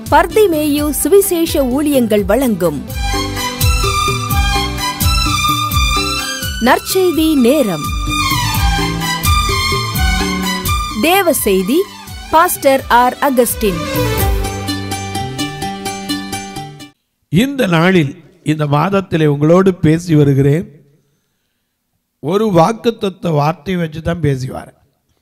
பர்திமேயு சுவிசேஷ ஊழியங்கள் வழங்கும் நற்செய்தி நேரம் தேவ செய்தி பாஸ்டர் ஆர் அகஸ்டின் இந்த நாளில் இந்த மாதத்திலே உங்களோடு பேசி வருகிறேன் ஒரு வாக்குத்தத்த வார்த்தை வச்சு தான் பேசி வரேன்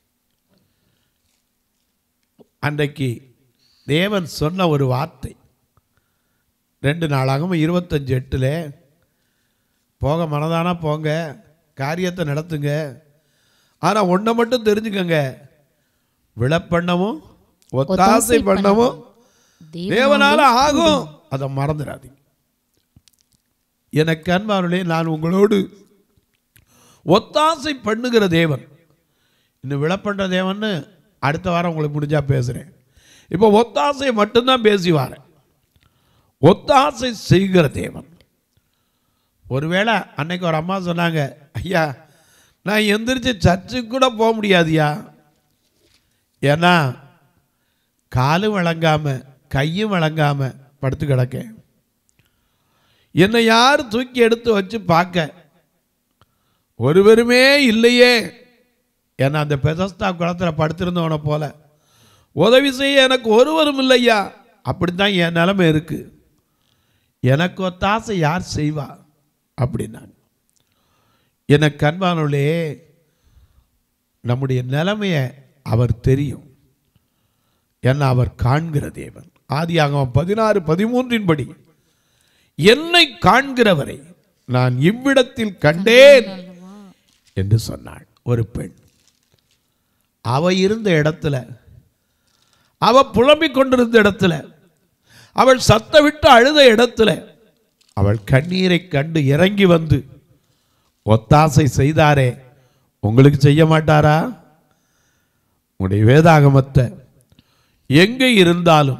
அன்றைக்கு தேவன் சொன்ன ஒரு வார்த்தை ரெண்டு நாளாகவும் இருபத்தஞ்சு எட்டில் போக மனதானா போங்க காரியத்தை நடத்துங்க ஆனால் ஒன்றை மட்டும் தெரிஞ்சுக்கங்க விழப்பண்ணவும் ஒத்தாசை பண்ணவும் தேவனால ஆகும் அதை மறந்துடாதீங்க எனக்கு அன்பார்களே நான் உங்களோடு ஒத்தாசை பண்ணுகிற தேவன் இன்னும் விழப்பண்ற தேவன்னு அடுத்த வாரம் உங்களுக்கு முடிஞ்சா பேசுகிறேன் இப்போ ஒத்தாசை மட்டும்தான் பேசி வரேன் ஒத்தாசை செய்கிற தேவன் ஒருவேளை அன்னைக்கு ஒரு அம்மா சொன்னாங்க ஐயா நான் எந்திரிச்சு சர்ச்சுக்கு கூட போக முடியாதுயா ஏன்னா காலும் வழங்காம கையும் வழங்காம படுத்து கிடக்கேன் என்னை யார் தூக்கி எடுத்து வச்சு பார்க்க ஒருவருமே இல்லையே ஏன்னா அந்த பெதஸ்தா குளத்துல படுத்திருந்தவனை போல உதவி செய்ய எனக்கு ஒருவரும் இல்லையா அப்படித்தான் என் நிலைமை இருக்கு எனக்கு ஒத்தாசை யார் செய்வா அப்படின்னாங்க எனக்கு அன்பானவளே நம்முடைய நிலைமையை அவர் தெரியும் என்ன அவர் காண்கிற தேவன் ஆதியாகமம் பதினாறு பதிமூன்றின் படி என்னை காண்கிறவரை நான் இவ்விடத்தில் கண்டேன் என்று சொன்னாள் ஒரு பெண் அவ இருந்த இடத்துல அவ புலம்பிக் கொண்டிருந்த இடத்துல அவள் சத்த விட்டு அழுத இடத்துல அவள் கண்ணீரை கண்டு இறங்கி வந்து ஒத்தாசை செய்தாரே உங்களுக்கு செய்ய மாட்டாரா உங்களுடைய வேதாகமத்தை எங்கே இருந்தாலும்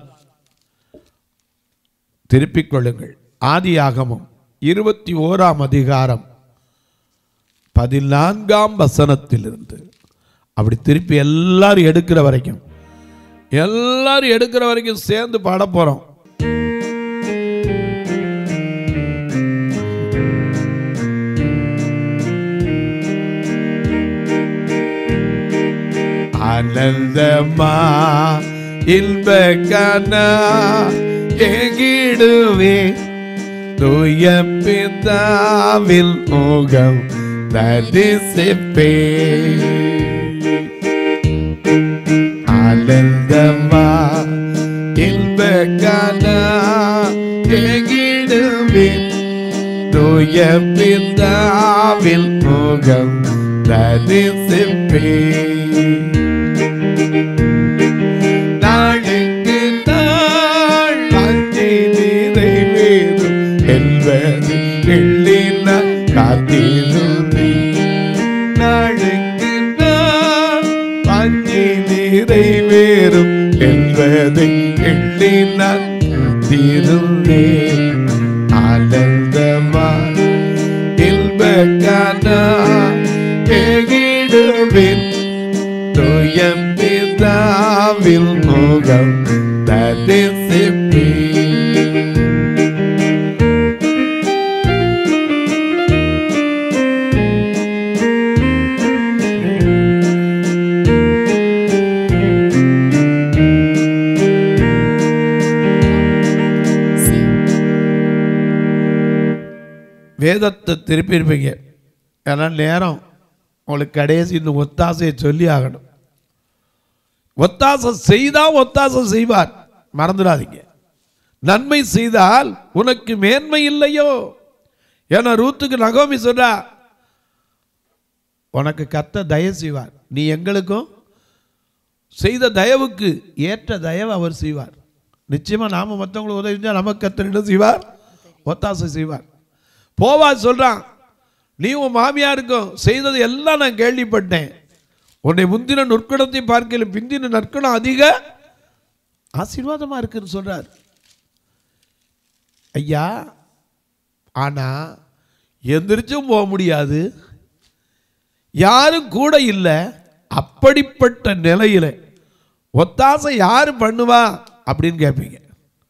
திருப்பிக் கொள்ளுங்கள் ஆதியாகமம் இருபத்தி ஓராம் அதிகாரம் பதினான்காம் வசனத்திலிருந்து அப்படி திருப்பி எல்லாரும் எடுக்கிற வரைக்கும் எல்லாரும் எடுக்கிற வரைக்கும் சேர்ந்து பாட போறோம் ஆனந்தமா இன்பக்கனா எகிடுவே தூய பிதாவில் முகம் தரிசிப்பே ஆனந்தமா இன்பக்கனா எகிடுவே தூய பிதாவில் முகம் தரிசிப்பே நாளுக்கு நாள் வாஞ்சை நிறைவேறும் என்பது எள்ளின காத்திருந்தே நாளுக்கு நாள் வாஞ்சை நிறைவேறும் என்பதை எள்ளின காத்திருந்தே ஆனந்தமா இல்பக்கானா எகிடுவேன் துயம் பிதாவில் முகம் தரிசிப்பே வேதத்தை திருப்பியிருப்பீங்க ஏன்னா நேரம் உங்களுக்கு கடைசி இந்த ஒத்தாசையை சொல்லி ஆகணும் ஒத்தாசை செய்தால் ஒத்தாசை செய்வார் மறந்துடாதீங்க நன்மை செய்தால் உனக்கு மேன்மை இல்லையோ ஏன்னா ரூத்துக்கு நகோமி சொல்றா உனக்கு கத்த தயவு செய்வார் நீ எங்களுக்கும் செய்த தயவுக்கு ஏற்ற தயவு அவர் செய்வார் நிச்சயமா நாம மற்றவங்களுக்கு உதவி செஞ்சா நமக்கு கத்தர் என்ன செய்வார் ஒத்தாசை செய்வார் போவா சொல்றான் நீ உன் மாமியாருக்கும் செய்தது எல்லாம் நான் கேள்விப்பட்டேன் உன்னை முந்தின நற்குணத்தை பார்க்கல பிந்தின நற்குணம் அதிக ஆசீர்வாதமா இருக்குன்னு சொல்றார் ஐயா ஆனா எந்திரிச்சும் போக முடியாது யாரும் கூட இல்லை அப்படிப்பட்ட நிலையில ஒத்தாசை யாரு பண்ணுவா அப்படின்னு கேட்பீங்க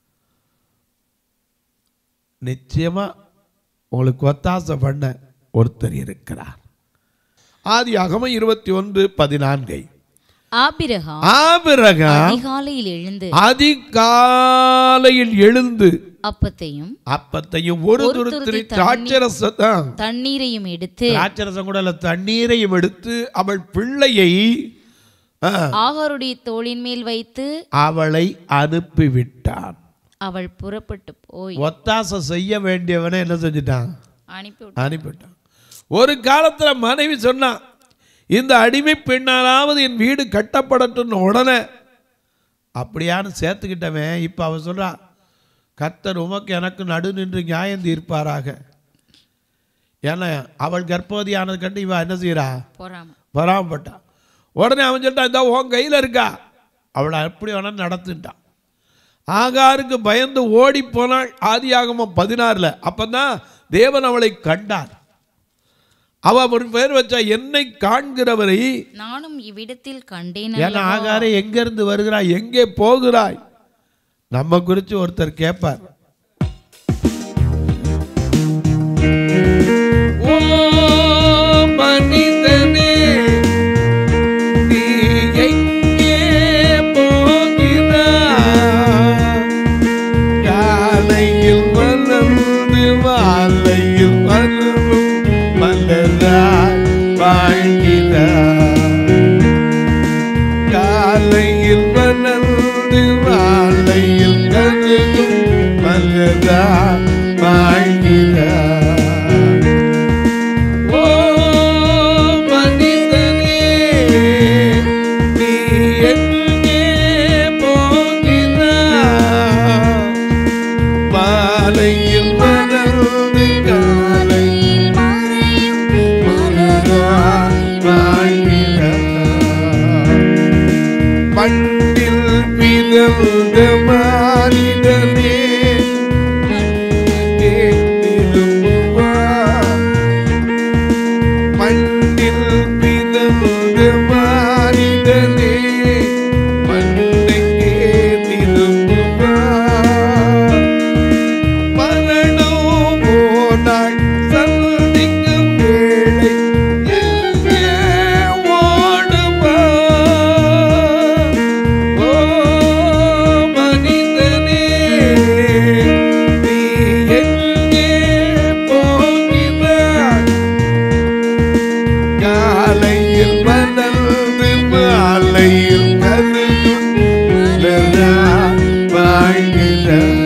நிச்சயமா உங்களுக்கு ஒத்தாசை பண்ண ஒருத்தர் இருக்கிறார் ஆதி அகம இருபத்தி ஒன்று பதினான்கை ஆபிரகாம் ஆபிரகாம் அதிகாலையில் எழுந்து அதிகாலையில் எழுந்து அப்பத்தையும் அப்பத்தையும் ஒரு ஒரு துருத்திரி துருத்தி திராட்சரசம் தண்ணீரையும் எடுத்து திராட்சரசம் கூட இல்ல தண்ணீரையும் எடுத்து அவள் பிள்ளையை ஆ, ஆகாருடைய தோளின் மேல் வைத்து அவளை அனுப்பிவிட்டான் அவள் புறப்பட்டு போய் ஒத்தாசை செய்ய வேண்டியவனை என்ன செஞ்சிட்டான் அனுப்பி அனுப்பிட்டான் ஒரு காலத்துல மனைவி சொன்னான் இந்த அடிமை பெண்ணாலாவது என் வீடு கட்டப்படட்டும்னு உடனே அப்படியான்னு சேர்த்துக்கிட்டவன் இப்போ அவ சொல்றா கர்த்தர் உமக்கு எனக்கு நடு நின்று நியாயம் தீர்ப்பாராக ஏன்னா அவள் கர்ப்பவதியானது கண்டு இவன் என்ன செய்றா போறாம வராமப்பட்டா உடனே அவன் சொல்லிட்டான் இந்த உன் கையில் இருக்கா அவளை எப்படி வேணா நடத்துட்டான் ஆகாருக்கு பயந்து ஓடி போனாள் ஆதியாகமம் பதினாறுல அப்பதான் தேவன் அவளை கண்டார் அவ ஒரு பேர் வச்சா என்னை காண்கிறவரை நானும் இவ்விடத்தில் கண்டேன் ஏன்னா ஆகாரே எங்க இருந்து வருகிறாய் எங்கே போகிறாய் நம்ம குறித்து ஒருத்தர் கேட்பார் ஓ மனிதனே நீ எங்கே போகிறாய் காலையில் வளர்ந்து மாலையில் வரும் மலராய் வாழ்கிறாய் காலையில் வளர்ந்து மாலையில் கருதும் மலராய் வாழ்கிறாய் ஓ மனிதனே நீ எங்கே போகிறாய் மாலையில் மலர்ந்து காலையில் மலராய் வாழ்கிறாய் பண்டில் பிறந்த மானிடனே திரும்புவார் மண்ணில் பிறந்த மானிடனே மண்ணுக்கே திரும்புவார் மரணம் போனாய் சந்திக்கும் வேளை எங்கே ஓடுவார் ஓ மனிதனே நீ எங்கே போகிறாய் காலையில் மலர்ந்து மாலையில் கருதும் மலராய் வாழ்கிறாய்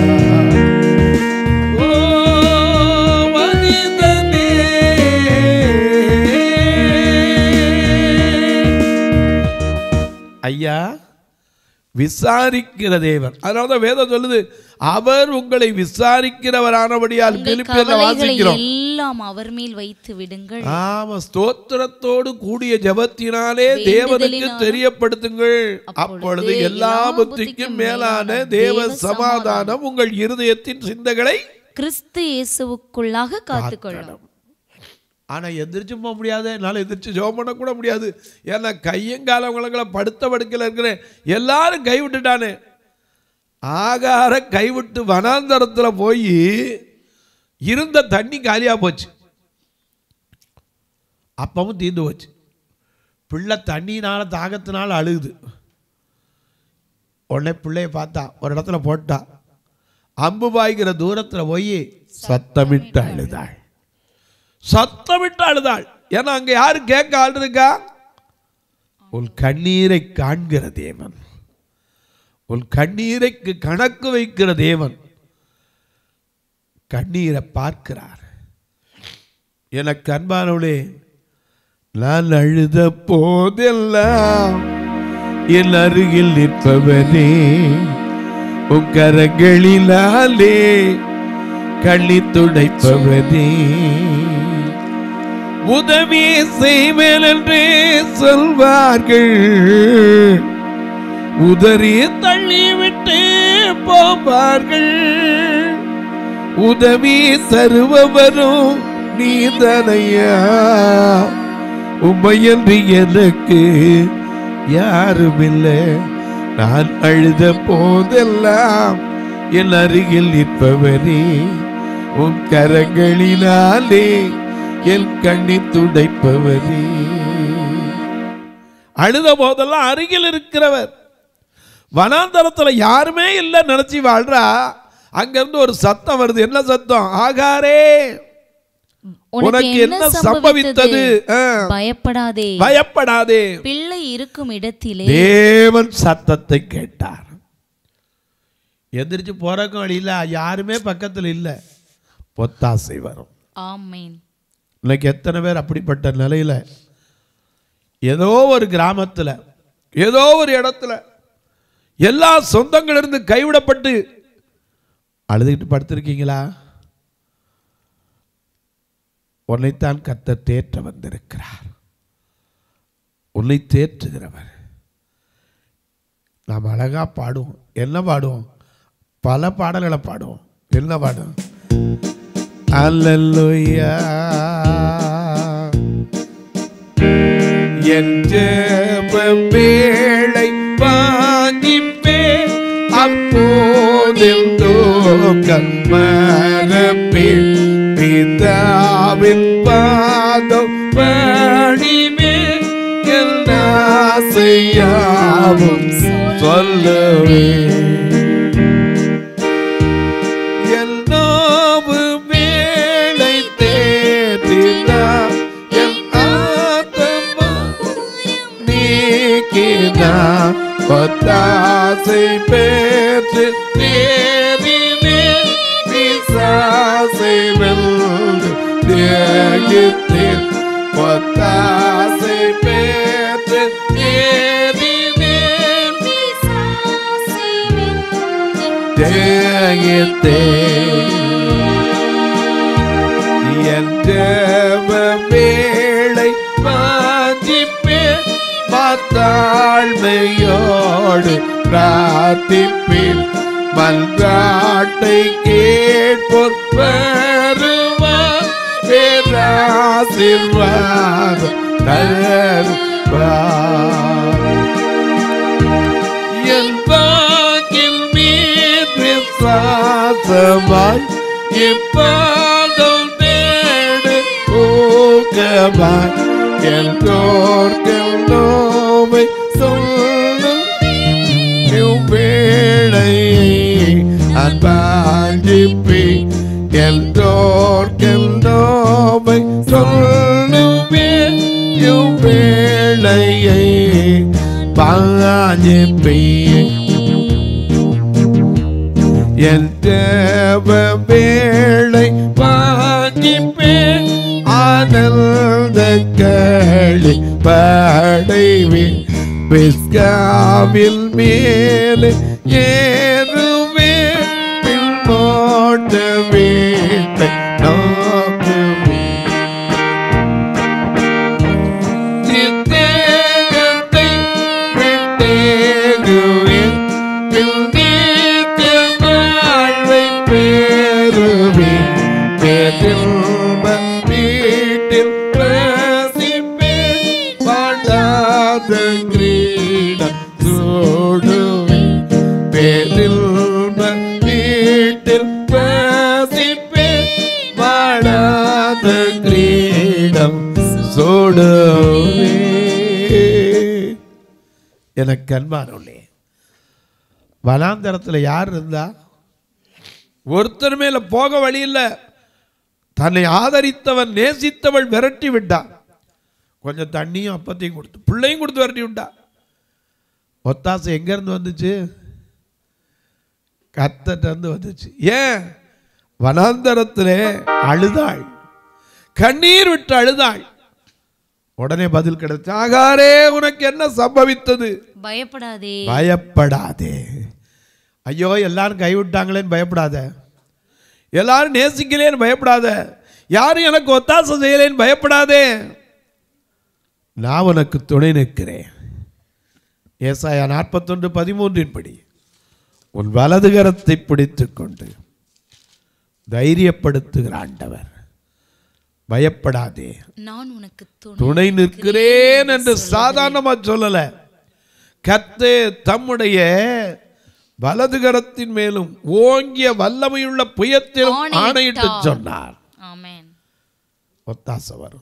ஓ மனிதனே ஐயா விசாரிக்கிற தேவன் அதனால தான் வேதம் சொல்லுது அவர் உங்களை விசாரிக்கிறவரானபடியால் உங்கள் பிலிப்பியர்ல கவலைகளை வாசிக்கிறோம் எல்லாம் அவர் மேல் வைத்து விடுங்கள் ஆமா ஸ்தோத்திரத்தோடு கூடிய ஜெபத்தினாலே தேவனுக்கு தெரியப்படுத்துங்கள் அப்பொழுது எல்லா புத்திக்கும் மேலான தேவ சமாதானம் உங்கள் இருதயத்தின் சிந்தைகளை கிறிஸ்து இயேசுவுக்குள்ளாக காத்துக்கொள்ளும் ஆனா எந்திரிச்சு போக முடியாது என்னால் எந்திரிச்சு ஜெபம் பண்ண கூட முடியாது ஏன்னா கையங்காலங்களை படுத்த படுக்கையில் இருக்கிறேன் எல்லாரும் கைவிட்டுட்டானே ஆகார கைவிட்டு வனாந்தரத்துல போய் இருந்த தண்ணி காலியா போச்சு அப்பவும் தீர்ந்து போச்சு பிள்ளை தண்ணினால தாகத்தினால அழுகுது உடனே பிள்ளைய பார்த்தா ஒரு இடத்துல போட்டா அம்பு பாய்கிற தூரத்துல போய் சத்தமிட்டு அழுதாள் சத்தமிட்டு அழுதாள் ஏன்னா அங்க யாரு கேட்க ஆள் இருக்கா உன் கண்ணீரை காண்கிற தேவன் உன் கண்ணீரைக்கு கணக்கு வைக்கிற தேவன் கண்ணீரை பார்க்கிறார் எனக்கு அன்பானவளே நான் அழுத போதெல்லாம் என் அருகில் நிற்பவனே உன் கரங்களிலாலே கள்ளி துடைப்பவனே உதவி செய்வேன் என்றே சொல்வார்கள் உதறி தள்ளிவிட்டு போவார்கள் உதவி தருபவரும் நீதனையா உமையன்றி எனக்கு யாருமில்லை நான் அழுத போதெல்லாம் என் அருகில் நிற்பவரே உன் கரங்களினாலே என் கண்ணி துடைப்பவரே அழுத போதெல்லாம் அருகில் இருக்கிறவர் வனாந்தரத்துல யாருமே இல்லை நினைச்சு வாழ்றா அங்கிருந்து ஒரு சத்தம் வருது என்ன சத்தம் ஆகாரே உனக்கு என்ன சம்பவித்தது ஆ, பயப்படாதே பயப்படாதே பிள்ளை இருக்கும் இடத்திலே தேவன் சத்தத்தை கேட்டார் எந்திரிச்சு போறக்கும் வழி இல்ல யாருமே பக்கத்துல இல்ல ஒத்தாசை வரும் ஆமேன் இன்னைக்கு எத்தனை பேர் அப்படிப்பட்ட நிலையில ஏதோ ஒரு கிராமத்துல ஏதோ ஒரு இடத்துல எல்லா சொந்தங்கள் இருந்து கைவிடப்பட்டு அழுதுகிட்டு படுத்திருக்கீங்களா உன்னைத்தான் கத்த தேற்ற வந்திருக்கிறார் உன்னை தேற்றுகிறவர் நாம் அழகா பாடுவோம் என்ன பாடுவோம் பல பாடல்களை பாடுவோம் என்ன பாடுவோம் அல்லேலூயா என் ஜெப வேளை வாங்கிப்பே அப்போதில் தூக்கம் மரப்பில் பிதாவின் பாதம் பணிவே எல்லா செய்யாவும் சொல்லுவேன் எல்லாவு வேலை தேடினார் என் ஆத்மா நீக்கினார் பத்தாசை பெற்று தேடினே பிசாசை வென்று தியாகித்தேன் பத்தாசை பெற்று தேடினேன் தியாகித்தேன் என் தேவ வேளை வாஞ்சிப்பே மாத்தாழ்மையோடு பிரார்த்திப்பேன் மன்றாட்டை கேட்போர் வருவார் பேராசிர்வாதம் தருவார் என் வாக்கில் மீது விசுவாசமாய் இப்பாதம் தேடு ஊக்கமாய் எல்லோர்க்கும் நோவை சொல்லும் வேளையை அன்பாஞ்சிப்பி எல்லோர்க்கும் நோவை சொல்லுமே வேளையை பாஞ்சிப்பி என் தேவ வேளை வாங்கிப்பே ஆனந்த களி படைவே பிஸ்காவில் மேலே ஏறுவே பின்னோட்ட வீட்டை நோக்குவே நித்தேகத்தை விட்டேகுவேன் பின்னீத்த வாழ்வை பெறுவேன் பேரின்ப வீட்டில் பிரசிப்பேன் பாடாத கிரீடம் சூடுவேன் பேரின்ப வீட்டில் பிரசிப்பேன் வாழாத கிரீடம் சூடுவே எனக்கு அன்பானவளே வனாந்தரத்தில் யார் இருந்தா ஒருத்தர் மேல போக வழி இல்ல தன்னை ஆதரித்தவன் நேசித்தவள் விரட்டி விட்டான் கொஞ்சம் தண்ணியும் அப்பத்தையும் கொடுத்து பிள்ளையும் கொடுத்து விரட்டி விட்டா ஒத்தாசை எங்க இருந்து வந்துச்சு கத்தட்ட இருந்து வந்துச்சு ஏன் வனாந்தரத்திலே அழுதாள் கண்ணீர் விட்டு அழுதாள் உடனே பதில் கிடைச்சு ஆகாரே உனக்கு என்ன சம்பவித்தது பயப்படாதே பயப்படாதே ஐயோ எல்லாரும் கைவிட்டாங்களேன்னு பயப்படாத எல்லாரும் நேசிக்கலேன்னு பயப்படாத யாரும் எனக்கு ஒத்தாசை செய்யலேன்னு பயப்படாதே நான் உனக்கு துணை நிற்கிறேன் ஏசாயா நாற்பத்தொன்று பதிமூன்றின் படி உன் வலது கரத்தை பிடித்துக் கொண்டு தைரியப்படுத்துகிற ஆண்டவர் பயப்படாதே நான் உனக்கு துணை துணை நிற்கிறேன் என்று சாதாரணமா சொல்லல கத்து தம்முடைய வலது கரத்தின் மேலும் ஓங்கிய வல்லமையுள்ள புயத்திலும் ஆணையிட்டார். ஆணையிட்டு சொன்னார் ஆமென் ஒத்தாசை வரும்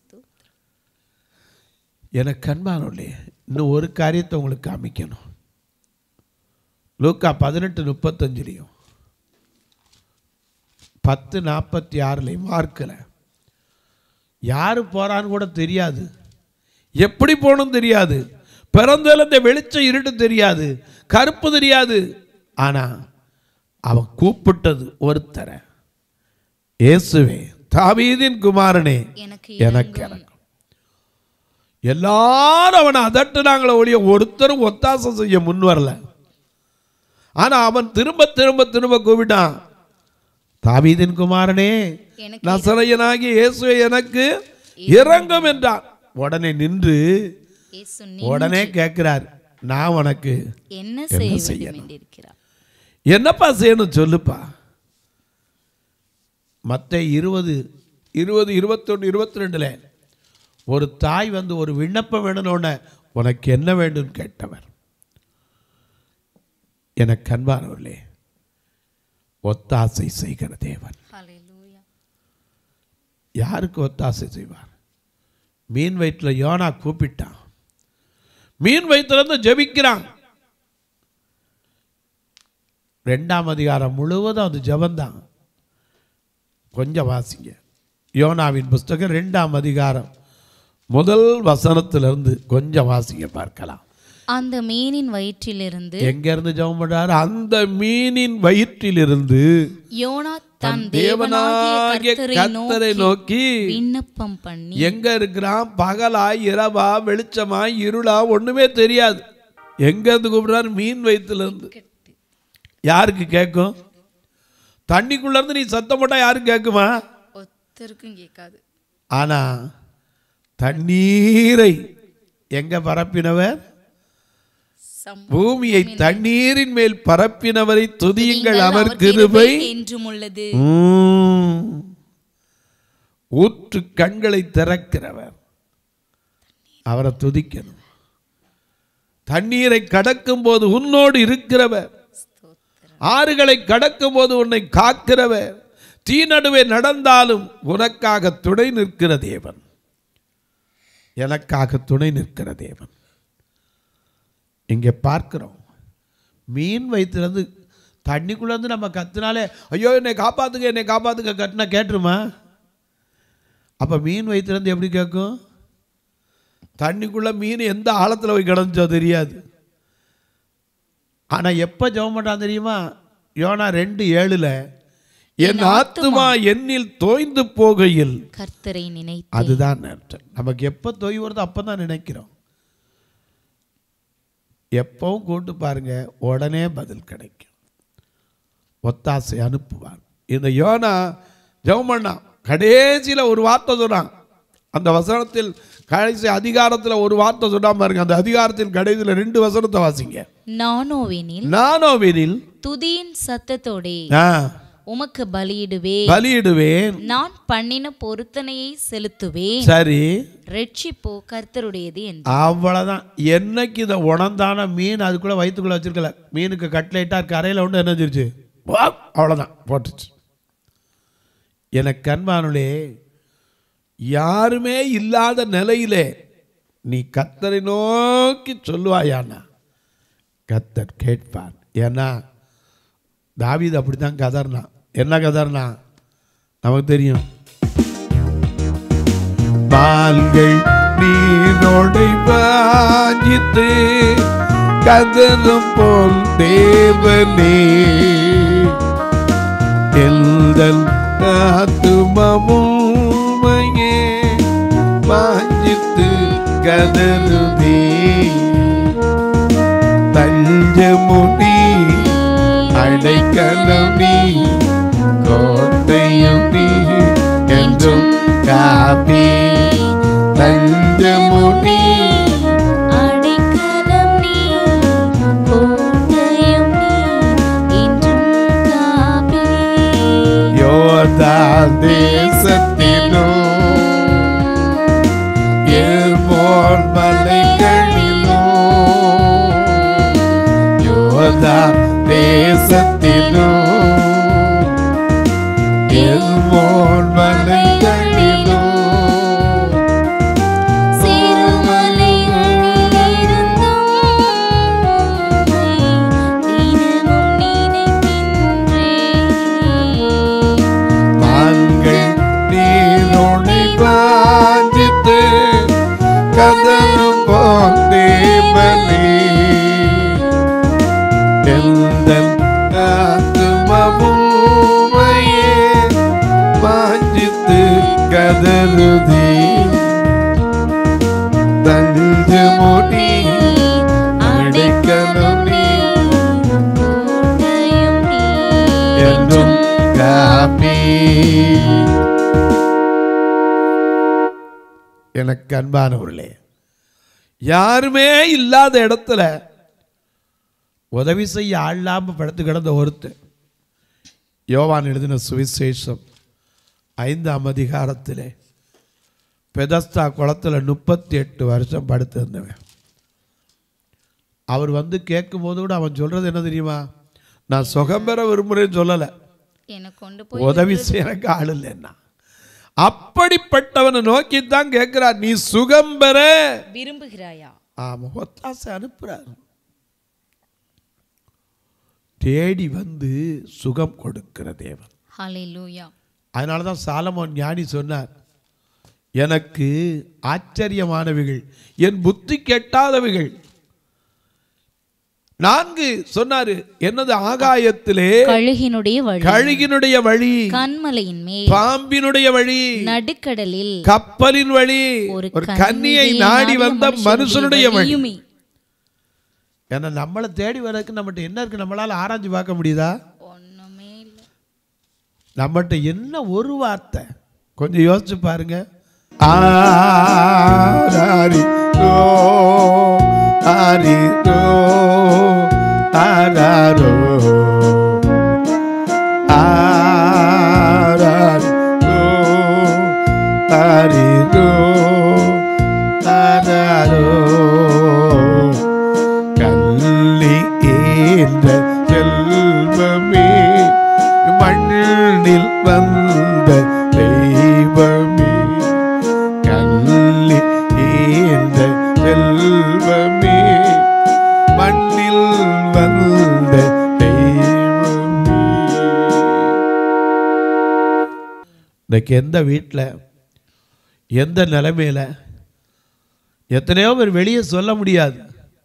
எனக்கு அன்பானோலே இன்னும் ஒரு காரியத்தை உங்களுக்கு காமிக்கணும் லூக்கா பதினெட்டு முப்பத்தஞ்சுலையும் பத்து நாற்பத்தி ஆறுலையும் மார்க்கில் யார் போகிறான்னு கூட தெரியாது எப்படி போகணும் தெரியாது பிறந்ததுல இந்த வெளிச்சம் இருட்டு தெரியாது கருப்பு தெரியாது ஆனால் அவன் கூப்பிட்டது ஒருத்தரை இயேசுவே தாவீதின் குமாரனே எனக்கு எனக்கு இறங்கும் எல்லாரும் அவனை அதட்டுனாங்களே ஒழிய ஒருத்தரும் ஒத்தாசை செய்ய முன் வரல ஆனா அவன் திரும்ப திரும்ப திரும்ப கூப்பிட்டான் தாவீதின் குமாரனே எனக்கு நசரையனாகிய இயேசுவே எனக்கு இறங்கும் என்றான் உடனே நின்று இயேசு உடனே கேட்கிறார் நான் உனக்கு என்ன செய்ய வேண்டும் என்றிருக்கிறார் என்னப்பா செய்யணும் சொல்லுப்பா மற்ற இருபது இருபது இருபத்தொன்று இருபத்தி ரெண்டில் ஒரு தாய் வந்து ஒரு விண்ணப்பம் வேணும்னு உனக்கு என்ன வேண்டும் கேட்டவர் எனக்கு அன்பானவர்களே ஒத்தாசை செய்கிற தேவன் ஹalleluya யாருக்கு ஒத்தாசை செய்வார் மீன் வயிற்றில் யோனா கூப்பிட்டான் மீன் வயிற்றிலிருந்து ஜெபிக்கிறான் ரெண்டாம் அதிகாரம் முழுவதும் அது ஜெபந்தான் கொஞ்சம் வாசிங்க யோனாவின் புஸ்தகம் ரெண்டாம் அதிகாரம் முதல் வசனத்திலிருந்து கொஞ்சம் வாசிங்க பார்க்கலாம் அந்த மீனின் வயிற்றிலிருந்து எங்க இருந்து ஜெபம் பண்றாரு அந்த மீனின் வயிற்றிலிருந்து யோனா தன் தன் தேவனாகிய தேவனாகிய கர்த்தரை கர்த்தரை நோக்கி நோக்கி விண்ணப்பம் பண்ணி எங்க இருக்கிறான் பகலா இரவா வெளிச்சமா இருளா ஒண்ணுமே தெரியாது எங்க இருந்து கூப்பிடுறாரு மீன் வயிற்றுல இருந்து யாருக்கு கேட்கும் தண்ணிக்குள்ள இருந்து நீ சத்தம் போட்டா யாருக்கு கேட்குமா ஒத்தருக்கும் கேட்காது ஆனா தண்ணீரை எங்க பரப்பினவர் பூமியை தண்ணீரின் மேல் பரப்பினவரை துதியுங்கள் அவர் கிருபை என்றும் உள்ளது உம். ஊற்று கண்களை திறக்கிறவர் அவரை துதிக்கணும் தண்ணீரை கடக்கும் போது உன்னோடு இருக்கிறவர் ஆறுகளை கடக்கும் போது உன்னை காக்கிறவர் தீ நடுவே நடந்தாலும் உனக்காக துணை நிற்கிற தேவன் எனக்காக துணை நிற்கிற தேவன் இங்கே பார்க்கிறோம் மீன் வயிற்றுலேருந்து தண்ணிக்குள்ளேருந்து நம்ம கத்துனாலே ஐயோ என்னை காப்பாத்துங்க என்னை காப்பாத்துங்க கட்டினா கேட்டுருமா அப்போ மீன் வயிற்றுலேருந்து எப்படி கேட்கும் தண்ணிக்குள்ளே மீன் எந்த ஆழத்தில் போய் கிடந்துச்சோ தெரியாது ஆனால் எப்போ ஜெபம் பண்ணான் தெரியுமா யோனா ரெண்டு ஏழுல என் ஆத்துமா என்னில் தோய்ந்து போகையில் கர்த்தரை நினைத்து அதுதான் அர்த்தம் நமக்கு எப்போ தொய் வருதோ அப்போ தான் நினைக்கிறோம் எப்பவும் கூட்டு பாருங்க உடனே பதில் கிடைக்கும் ஒத்தாசை அனுப்புவார் இந்த யோனா ஜெபம் பண்ணான் கடைசியில் ஒரு வார்த்தை சொன்னான் அந்த வசனத்தில் கடைசி அதிகாரத்தில் ஒரு வார்த்தை சொன்னாம பாருங்க அந்த அதிகாரத்தில் கடைசியில் ரெண்டு வசனத்தை வாசிங்க நானோவெனில் நானோவினில் துதியின் சத்தத்தோடே ஆ, உமக்கு பலியிடுவே பலியிடுவேன் நான் பண்ணின பொருத்தனையை செலுத்துவேன் சரி ரட்சிப்போ கர்த்தருடையது என்று அவ்வளோதான் என்னைக்கு இதை உணர்ந்தான மீன் அதுக்குள்ளே வயிற்றுக்குள்ளே வச்சிருக்கல மீனுக்கு கட்லைட்டா கரையில் ஒன்று என்ன செஞ்சிருச்சு வாவ், அவ்வளோதான் போட்டுச்சு எனக்கு அன்பானுலே யாருமே இல்லாத நிலையிலே நீ கத்தரை நோக்கி சொல்லுவாயானா கத்தர் கேட்பான் ஏன்னா தாவீது அப்படி தான் கதர்னான் என்ன கதர்னா நமக்கு தெரியும் பால்கள் நீரோடை வாஞ்சித்து கதரும் போல் தேவனே எல்தல் ஆத்துமமுமையே வாஞ்சித்து கதருதே தஞ்சமுனி அடைக்கலம் நீ கோட்டையும் நீ என்றும் காப்பி தஞ்சமுனி அடைக்கலம் நீ கோட்டையும் நீ என்றும் காப்பே யோதா தேசத்தினோ ஏர்மோர் மலைகளிலோ யோதா எந்தன் ஆத்துமபூமையே வாஞ்சித்து கதறுதி தஞ்சு முடி அடைக்கலம் நீ கோட்டையும் நீ என்றும் காப்பி எனக்கு அன்பானவர்களே யாருமே இல்லாத இடத்துல உதவி செய்ய ஆள் இல்லாம படுத்து கிடந்த ஒருத்தன் யோவான் எழுதின சுவிசேஷம் ஐந்தாம் அதிகாரத்திலே பெதஸ்தா குளத்துல முப்பத்தி எட்டு வருஷம் படுத்து இருந்தவன் அவர் வந்து கேட்கும்போது கூட அவன் சொல்றது என்ன தெரியுமா நான் சுகம் பெற விரும்புகிறேன்னு சொல்லலை என்னை கொண்டு போய் உதவி செய்யறக்கு ஆள் இல்லைன்னா அப்படிப்பட்டவனை நோக்கி தான் கேட்கிறார் நீ சுகம் பெற விரும்புகிறாயா ஆமா ஒத்தாசை அனுப்புறார் தேடி வந்து சுகம் கொடுக்கிற தேவன் ஹalleluya அதனால தான் சாலமோன் ஞானி சொன்னார் எனக்கு ஆச்சரியமானவைகள் என் புத்தி கெட்டாதவைகள் நான்கு சொன்னாரு என்னது ஆகாயத்திலே கழுகினுடைய வழி கழுகினுடைய வழி கண்மலையின் மேல் பாம்பினுடைய வழி நடுக்கடலில் கப்பலின் வழி ஒரு ஒரு கன்னியை நாடி வந்த மனுஷனுடைய வழி வழியுமே. ஏன்னா நம்மளை தேடி வர்றதுக்கு நம்மகிட்ட என்ன இருக்கு நம்மளால ஆராய்ச்சி பார்க்க முடியுதா ஒண்ணுமே இல்ல நம்மகிட்ட என்ன ஒரு வார்த்தை கொஞ்சம் யோசிச்சு பாருங்க ஆராரி ரோ ஆரி ரோ ஆராரோ ஆராரி ரோ ஆரி ரோ ஆராரோ கல்லி ஏந்த செல்வமே மண்ணில் வந்த தெய்வமே கல்லி ஏந்த செல்வமே மண்ணில் வந்த தெய்வமே இன்னைக்கு எந்த வீட்டில் எந்த நிலைமையில எத்தனையோ பேர் வெளியே சொல்ல முடியாது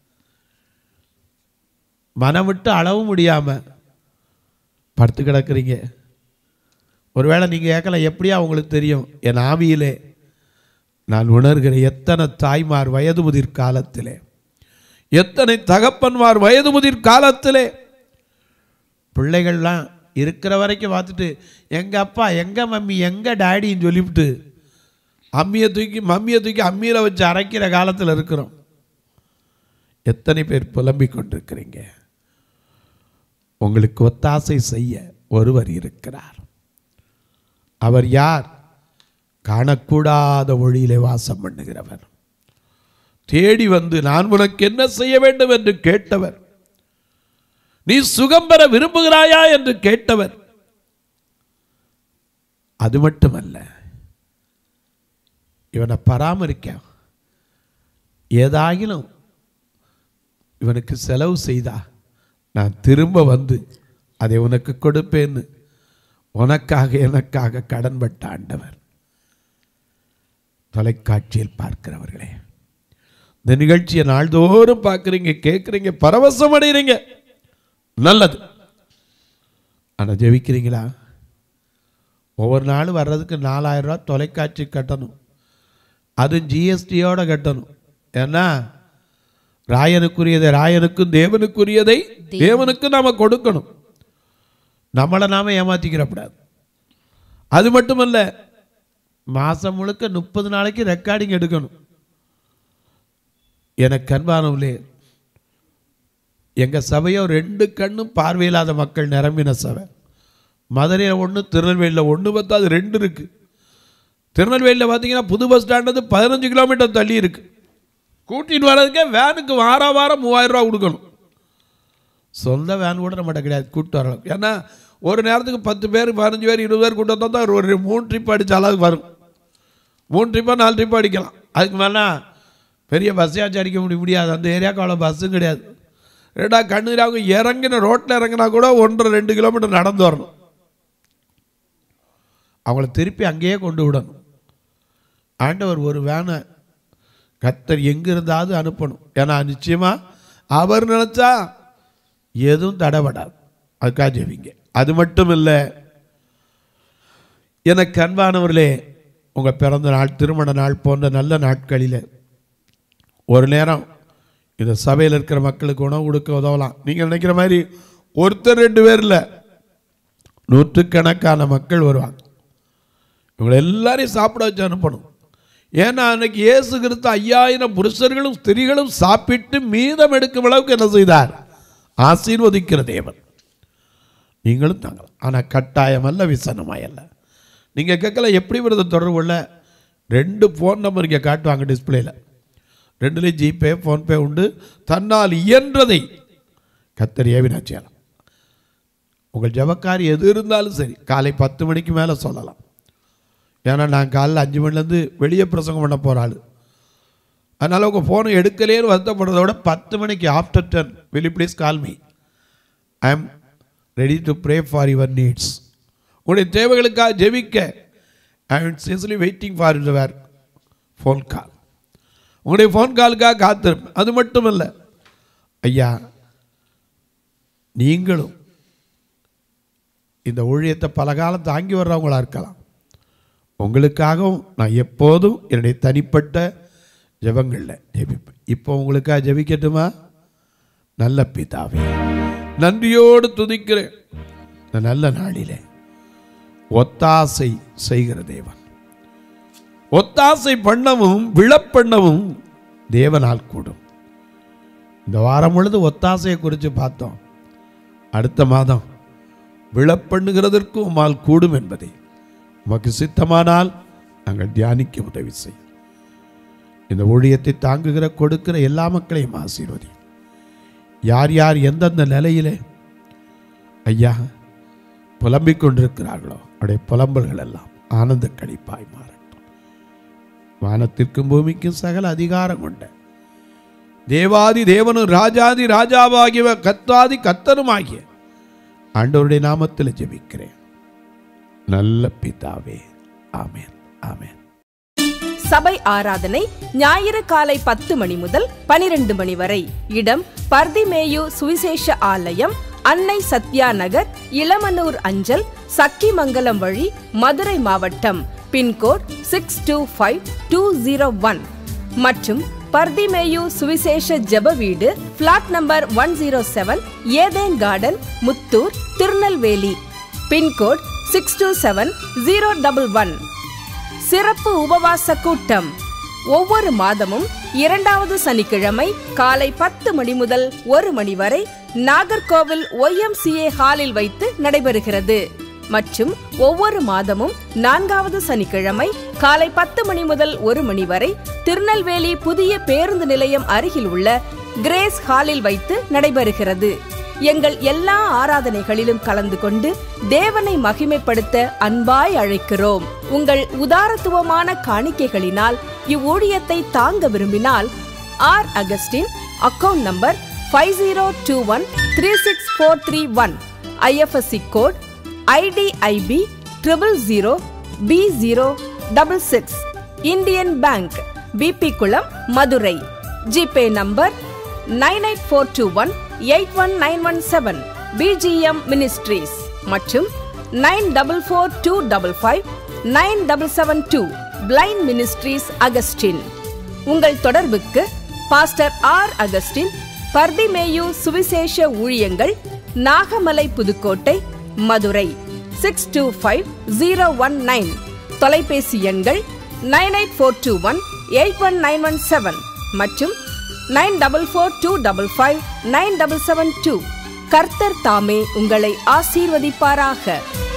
மனம் விட்டு அளவும் முடியாம படுத்து கிடக்குறீங்க ஒருவேளை நீங்கள் கேட்கலாம் எப்படியா உங்களுக்கு தெரியும் என் ஆவியிலே நான் உணர்கிற எத்தனை தாய்மார் வயது முதிர் காலத்திலே எத்தனை தகப்பன்மார் வயது முதிர் காலத்திலே பிள்ளைகள்லாம் இருக்கிற வரைக்கும் பார்த்துட்டு எங்கள் அப்பா எங்கள் மம்மி எங்கள் டேடின்னு சொல்லிவிட்டு அம்மியை தூக்கி மம்மியை தூக்கி அம்மியில் வச்சு அரைக்கிற காலத்தில் இருக்கிறோம் எத்தனை பேர் புலம்பிக் கொண்டிருக்கிறீங்க உங்களுக்கு ஒத்தாசை செய்ய ஒருவர் இருக்கிறார் அவர் யார் காணக்கூடாத ஒளியிலே வாசம் பண்ணுகிறவர் தேடி வந்து நான் உனக்கு என்ன செய்ய வேண்டும் என்று கேட்டவர் நீ சுகம் பெற விரும்புகிறாயா என்று கேட்டவர் அது மட்டுமல்ல இவனை பராமரிக்க ஏதாகிலும் இவனுக்கு செலவு செய்தா நான் திரும்ப வந்து அதை உனக்கு கொடுப்பேன்னு உனக்காக எனக்காக கடன்பட்ட ஆண்டவர் தொலைக்காட்சியில் பார்க்கிறவர்களே இந்த நிகழ்ச்சியை நாள்தோறும் பார்க்குறீங்க கேட்குறீங்க பரவசம் அடைகிறீங்க நல்லது ஆனால் ஜெபிக்கிறீங்களா ஒவ்வொரு நாளும் வர்றதுக்கு நாலாயிரம் ரூபா தொலைக்காட்சி கட்டணும் அதுவும் ஜிஎஸ்டியோட கட்டணும் ஏன்னா ராயனுக்குரியதை ராயனுக்கும் தேவனுக்குரியதை தேவனுக்கும் நாம கொடுக்கணும் நம்மளை நாம ஏமாத்திக்கிறப்படாது அது மட்டுமல்ல மாதம் முழுக்க முப்பது நாளைக்கு ரெக்கார்டிங் எடுக்கணும் எனக்கு அன்பானவர்களே எங்கள் சபையோ ரெண்டு கண்ணும் பார்வையில்லாத மக்கள் நிரம்பின சபை மதுரையில் ஒன்று திருநெல்வேலியில் ஒன்று பார்த்தா அது ரெண்டு இருக்குது திருநெல்வேலியில் பார்த்தீங்கன்னா புது பஸ் ஸ்டாண்ட் வந்து பதினஞ்சு கிலோமீட்டர் தள்ளி இருக்கு கூட்டிட்டு வர்றதுக்கே வேனுக்கு வார வாரம் மூவாயிரம் ரூபா கொடுக்கணும் சொந்த வேன் கூட நம்மகிட்ட கிடையாது கூப்பிட்டு வரலாம் ஏன்னா ஒரு நேரத்துக்கு பத்து பேர் பதினஞ்சு பேர் இருபது பேர் கூட்டம் வந்தா ஒரு ஒரு மூணு ட்ரிப் அடித்தாலும் அது வரும் மூணு ட்ரிப்பாக நாலு ட்ரிப் அடிக்கலாம் அதுக்கு மேலே பெரிய பஸ்ஸாச்சும் அடிக்க முடிய முடியாது அந்த ஏரியாவுக்கு அவ்வளோ பஸ்ஸும் கிடையாது ரெண்டா கண்ணீராக இறங்கின ரோட்டில் இறங்கினா கூட ஒன்றரை ரெண்டு கிலோமீட்டர் நடந்து வரணும் அவங்கள திருப்பி அங்கேயே கொண்டு விடணும் ஆண்டவர் ஒரு வேனை கத்தர் எங்கிருந்தாவது அனுப்பணும் ஏன்னா நிச்சயமா அவர் நினைச்சா எதுவும் தடைபடாது அதுக்காக ஜெபிங்க அது மட்டும் இல்லை எனக்கு அன்பானவர்களே உங்கள் பிறந்த நாள் திருமண நாள் போன்ற நல்ல நாட்களில் ஒரு நேரம் இந்த சபையில் இருக்கிற மக்களுக்கு உணவு கொடுக்க உதவலாம் நீங்கள் நினைக்கிற மாதிரி ஒருத்தர் ரெண்டு பேர் இல்லை நூற்றுக்கணக்கான மக்கள் வருவாங்க இவங்களை எல்லாரையும் சாப்பிட வச்சு அனுப்பணும் ஏன்னா அன்னைக்கு இயேசு கிறிஸ்து ஐயாயிரம் புருஷர்களும் ஸ்திரீகளும் சாப்பிட்டு மீதம் எடுக்கும் அளவுக்கு என்ன செய்தார் ஆசீர்வதிக்கிற தேவன் நீங்களும் தாங்கலாம் ஆனால் கட்டாயம் அல்ல விசனமாய் அல்ல நீங்கள் கேட்கல எப்படி வருது தொடர்பு கொள்ள ரெண்டு ஃபோன் நம்பர் இங்கே காட்டுவாங்க டிஸ்பிளேல ரெண்டுலேயும் ஜிபே ஃபோன்பே உண்டு தன்னால் இயன்றதை கத்தர் ஏவினா செய்யலாம் உங்கள் ஜபக்காரி எது இருந்தாலும் சரி காலை பத்து மணிக்கு மேலே சொல்லலாம் ஏன்னா நான் காலைல அஞ்சு மணிலேருந்து வெளியே பிரசங்கம் பண்ண போகிற ஆள் அதனால் உங்கள் ஃபோனை எடுக்கலேன்னு வருத்தப்படுறத விட பத்து மணிக்கு after ten will please call me I am ready to pray for your needs உங்களுடைய தேவைகளுக்காக ஜெபிக்க I am sincerely waiting for your phone call உங்களுடைய ஃபோன் காலுக்காக காத்திருப்பேன் அது மட்டும் இல்லை ஐயா நீங்களும் இந்த ஊழியத்தை பல காலம் தாங்கி வர்றவங்களா இருக்கலாம் உங்களுக்காகவும் நான் எப்போதும் என்னுடைய தனிப்பட்ட ஜெபங்களில் ஜெபிப்பேன் இப்போ உங்களுக்காக ஜெபிக்கட்டுமா நல்ல பிதாவே நன்றியோடு துதிக்கிறேன் இந்த நல்ல நாளிலே ஒத்தாசை செய்கிற தேவன் ஒத்தாசை பண்ணவும் விழப்பண்ணவும் தேவனால் கூடும் இந்த வாரம் பொழுது ஒத்தாசையை குறித்து பார்த்தோம் அடுத்த மாதம் விழப்பண்ணுகிறதற்கும் உம்மால் கூடும் என்பதை உமக்கு சித்தமானால் நாங்கள் தியானிக்க உதவி செய்யும் இந்த ஊழியத்தை தாங்குகிற கொடுக்கிற எல்லா மக்களையும் ஆசீர்வதி யார் யார் எந்தெந்த நிலையிலே ஐயா புலம்பிக் கொண்டிருக்கிறார்களோ அவருடைய புலம்பல்கள் எல்லாம் ஆனந்த கழிப்பாய் மாறட்டும் வானத்திற்கும் பூமிக்கும் சகல அதிகாரம் கொண்ட தேவாதி தேவனும் ராஜாதி ராஜாவாகிய கத்தாதி கத்தனுமாகிய ஆண்டவருடைய நாமத்தில் ஜெபிக்கிறேன் நல்ல பிதாவே ஆமென் ஆமென் சபை ஆராதனை ஞாயிறு காலை பத்து மணி முதல் பனிரெண்டு மணி வரை இடம் பர்திமேயு சுவிசேஷ ஆலயம் அன்னை சத்யா நகர் இளமனூர் அஞ்சல் சக்கிமங்கலம் வழி மதுரை மாவட்டம் pin code six two five two zero one மற்றும் பர்திமேயு சுவிசேஷ ஜெப வீடு plot number one zero seven Eden garden Muthur Tirunelveli pin code six two seven zero double one சிறப்பு உபவாச கூட்டம் ஒவ்வொரு மாதமும் இரண்டாவது சனிக்கிழமை காலை பத்து மணி முதல் ஒரு மணி வரை நாகர்கோவில் ஒய்எம்சிஏ ஹாலில் வைத்து நடைபெறுகிறது மற்றும் ஒவ்வொரு மாதமும் நான்காவது சனிக்கிழமை காலை பத்து மணி முதல் ஒரு மணி வரை திருநெல்வேலி புதிய பேருந்து நிலையம் அருகில் உள்ள கிரேஸ் ஹாலில் வைத்து நடைபெறுகிறது எங்கள் எல்லா ஆராதனைகளிலும் கலந்து கொண்டு தேவனை மகிமைப்படுத்த அன்பாய் அழைக்கிறோம் உங்கள் உதாரத்துவமான காணிக்கைகளினால் இவ்வூழியத்தை தாங்க விரும்பினால் R Augustine account number five zero two one three six four three one IFSC code IDIB triple zero B zero double six Indian bank BB Kulam Madurai GPay number nine eight four two one eight one nine one seven BGM ministries மற்றும் nine double four two double five nine double seven two blind ministries Augustine உங்கள் தொடர்புக்கு pastor R Augustine Bartimaeus சுவிசேஷ ஊழியங்கள் Nagamalai Pudukkottai Madurai six two five zero one nine தொலைபேசி எண்கள் nine eight four two one eight one nine one seven மற்றும் nine double four two double five nine double seven two கர்த்தர் தாமே உங்களை ஆசீர்வதிப்பாராக